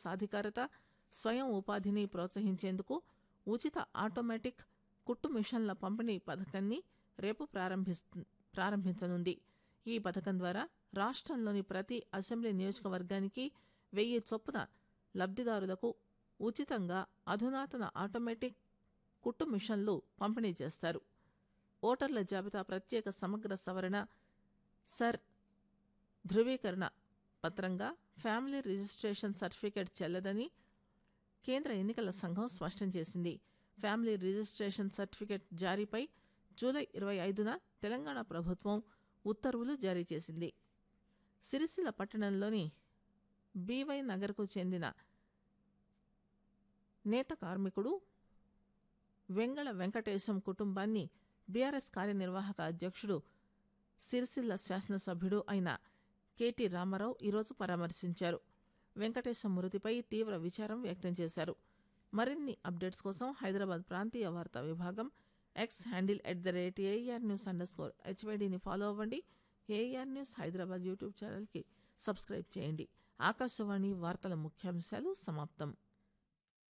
సాధికారత స్వయం ఉపాధిని ప్రోత్సహించేందుకు ఉచిత ఆటోమేటిక్ కుట్టు మిషన్ల పంపిణీ పథకాన్ని రేపు ప్రారంభిస్తు ప్రారంభించనుంది ఈ పథకం ద్వారా రాష్ట్రంలోని ప్రతి అసెంబ్లీ నియోజకవర్గానికి వెయ్యి చొప్పున లబ్దిదారులకు ఉచితంగా అధునాతన ఆటోమేటిక్ కుట్టు మిషన్లు పంపిణీ చేస్తారు ఓటర్ల జాబితా ప్రత్యేక సమగ్ర సవరణ సర్ ధృవీకరణ పత్రంగా ఫ్యామిలీ రిజిస్ట్రేషన్ సర్టిఫికేట్ చెల్లదని కేంద్ర ఎన్నికల సంఘం స్పష్టం చేసింది ఫ్యామిలీ రిజిస్ట్రేషన్ సర్టిఫికేట్ జారీపై జూలై ఇరవై ఐదున తెలంగాణ ప్రభుత్వం ఉత్తర్వులు జారీ చేసింది సిరిసిల్ల పట్టణంలోని బీవై నగర్కు చెందిన నేత కార్మికుడు వెంగళ వెంకటేశం కుటుంబాన్ని బీఆర్ఎస్ కార్యనిర్వాహక అధ్యక్షుడు సిరిసిల్ల శాసనసభ్యుడు అయిన కెటి రామారావు ఈరోజు పరామర్శించారు వెంకటేశం మృతిపై తీవ్ర విచారం వ్యక్తం చేశారు మరిన్ని అప్డేట్స్ కోసం హైదరాబాద్ ప్రాంతీయ వార్తా విభాగం X handle at the rate AR news underscore హెచ్వైడీని ఫాలో అవ్వండి ఏఆర్ న్యూస్ హైదరాబాద్ యూట్యూబ్ ఛానల్కి సబ్స్క్రైబ్ చేయండి ఆకాశవాణి వార్తల ముఖ్యాంశాలు సమాప్తం